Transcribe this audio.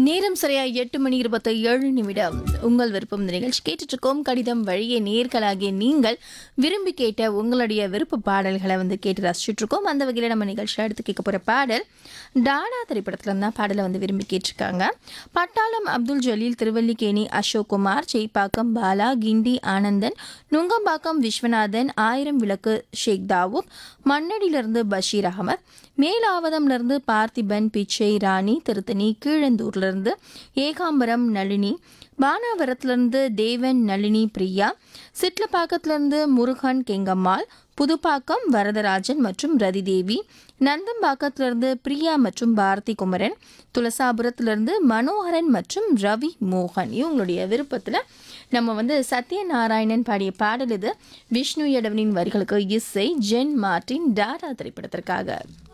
நேரம் சரியா எட்டு மணி இருபத்தி ஏழு நிமிடம் உங்கள் விருப்பம் இந்த நிகழ்ச்சி கேட்டுட்டு இருக்கோம் கடிதம் வழியே நேர்களாகிய நீங்கள் விரும்பி கேட்ட உங்களுடைய விருப்ப பாடல்களை வந்து கேட்டு ரசிச்சுட்டு இருக்கோம் அந்த வகையில் நம்ம நிகழ்ச்சியில் எடுத்து கேட்க போகிற பாடல் டாடா திரைப்படத்துல இருந்து தான் பாடலை வந்து விரும்பி கேட்டிருக்காங்க பட்டாளம் அப்துல் ஜலீல் திருவல்லிக்கேணி அசோக் குமார் சேப்பாக்கம் பாலா கிண்டி ஆனந்தன் நுங்கம்பாக்கம் விஸ்வநாதன் ஆயிரம் விளக்கு ஷேக் தாவூத் மண்ணடியிலிருந்து பஷீர் அகமத் மேலாவதம்லேருந்து பார்த்திபன் பிச்சை ராணி திருத்தணி கீழந்தூர்லேருந்து ஏகாம்பரம் நளினி பானாவரத்துலேருந்து தேவன் நளினி பிரியா சிட்லப்பாக்கத்துலேருந்து முருகன் கெங்கம்மாள் புதுப்பாக்கம் வரதராஜன் மற்றும் ரதிதேவி நந்தம்பாக்கத்திலிருந்து பிரியா மற்றும் பாரதி குமரன் துளசாபுரத்திலிருந்து மனோகரன் மற்றும் ரவி மோகன் இவங்களுடைய விருப்பத்தில் நம்ம வந்து சத்யநாராயணன் பாடிய பாடல் இது விஷ்ணு எடவனின் வரிகளுக்கு இசை ஜென் மார்டின் டாடா திரைப்படத்திற்காக